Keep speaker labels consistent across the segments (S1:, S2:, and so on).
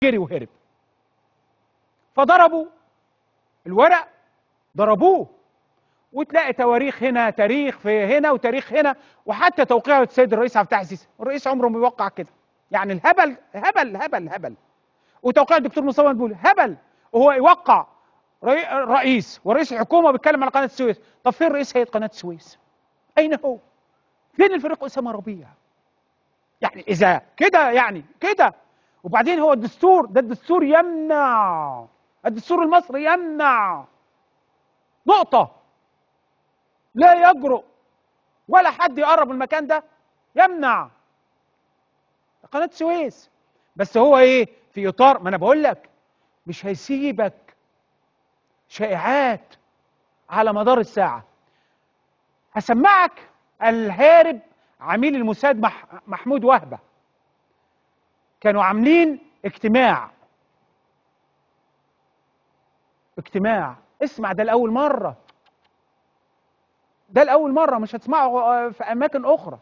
S1: جري وهرب فضربوا الورق ضربوه وتلاقي تواريخ هنا تاريخ في هنا وتاريخ هنا وحتى توقيع السيد الرئيس عبد الفتاح السيسي الرئيس عمره ما بيوقع كده يعني الهبل هبل هبل هبل وتوقيع الدكتور مصطفى مدبولي هبل وهو يوقع رئي- رئيس ورئيس الحكومه بيتكلم على قناه السويس طب فين رئيس هيئه قناه السويس اين هو فين الفريق اسامه ربيع يعني اذا كده يعني كده وبعدين هو الدستور ده الدستور يمنع الدستور المصري يمنع نقطة لا يجرؤ ولا حد يقرب من المكان ده يمنع قناة السويس بس هو ايه في اطار ما انا بقول لك مش هيسيبك شائعات على مدار الساعة هسمعك الهارب عميل الموساد مح محمود وهبة كانوا عاملين اجتماع اجتماع اسمع ده لأول مرة ده لأول مرة مش هتسمعه آه، في أماكن أخرى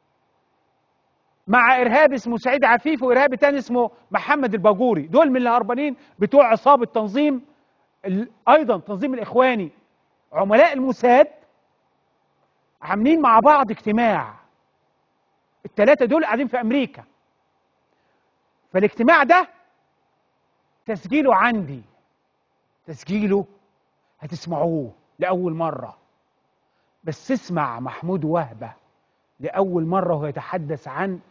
S1: مع إرهاب اسمه سعيد عفيف وإرهابي تاني اسمه محمد الباجوري دول من الهربانين بتوع عصابة تنظيم ال- أيضا تنظيم الإخواني عملاء الموساد عاملين مع بعض اجتماع الثلاثة دول قاعدين في أمريكا فالاجتماع ده تسجيله عندي تسجيله هتسمعوه لأول مرة بس اسمع محمود وهبة لأول مرة وهو يتحدث عن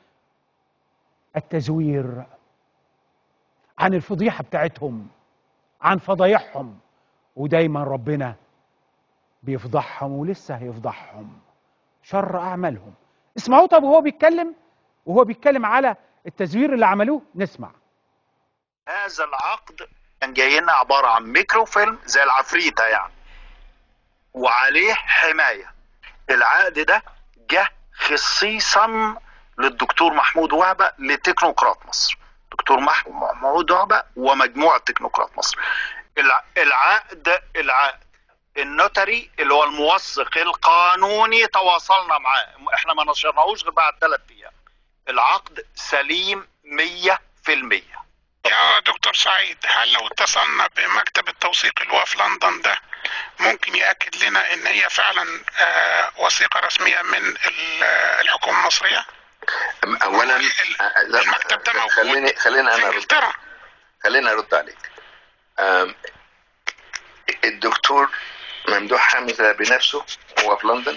S1: التزوير عن الفضيحة بتاعتهم عن فضايحهم ودايما ربنا بيفضحهم ولسه هيفضحهم شر أعمالهم اسمعوه طب وهو بيتكلم وهو بيتكلم على التزوير اللي عملوه نسمع
S2: هذا العقد كان جاي لنا عباره عن ميكروفيلم زي العفريته يعني وعليه حمايه العقد ده جه خصيصا للدكتور محمود وهبه لتكنوقراط مصر دكتور مح- محمود وهبه ومجموعه تكنوقراط مصر الع- العقد العقد النوتري اللي هو الموثق القانوني تواصلنا معاه احنا ما نشرناهوش غير بعد ثلاث ايام العقد سليم 100%
S3: يا دكتور سعيد هل لو اتصلنا بمكتب التوثيق اللي هو في لندن ده ممكن يأكد لنا ان هي فعلا آه، وثيقة رسمية من ال- آه، الحكومة المصرية
S4: اولا
S3: ال-
S4: آه، لا،
S3: المكتب ده موجود
S4: خليني خليني
S3: في
S4: انا ارد
S3: انجلترا
S4: خليني ارد عليك آم، الدكتور ممدوح حمزه بنفسه هو في لندن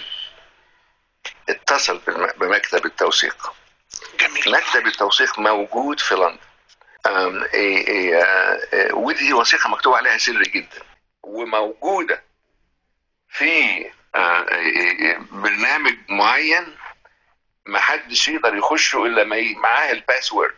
S4: اتصل بالم- بمكتب التوثيق
S3: جميل
S4: مكتب التوثيق موجود في لندن آم، إيه إيه آه، آه، ودي وثيقه مكتوب عليها سر جدا وموجوده في آه، إيه إيه برنامج معين ما حدش يقدر يخشه الا ما ي- معاه الباسورد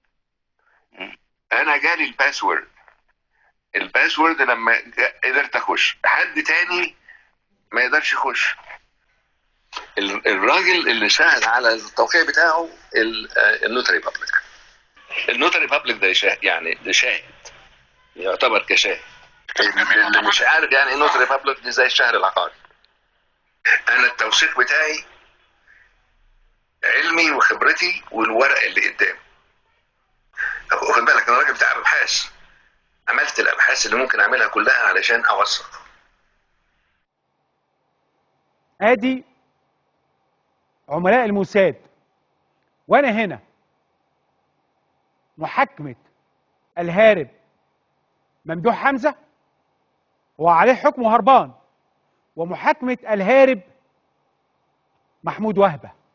S4: انا جالي الباسورد الباسورد لما جا- قدرت اخش حد تاني ما يقدرش يخش ال- الراجل اللي شاهد على التوقيع بتاعه ال- آه، النوتري بابليك النوتري بابليك ده شاهد يعني ده شاهد يعتبر كشاهد اللي مش عارف يعني ايه نوتري بابليك دي زي الشهر العقاري انا التوثيق بتاعي علمي وخبرتي والورق اللي قدامي خد بالك انا راجل بتاع ابحاث عملت الابحاث اللي ممكن اعملها كلها علشان اوثق
S1: ادي عملاء الموساد وانا هنا محاكمة الهارب ممدوح حمزة وعليه حكم هربان ومحاكمة الهارب محمود وهبة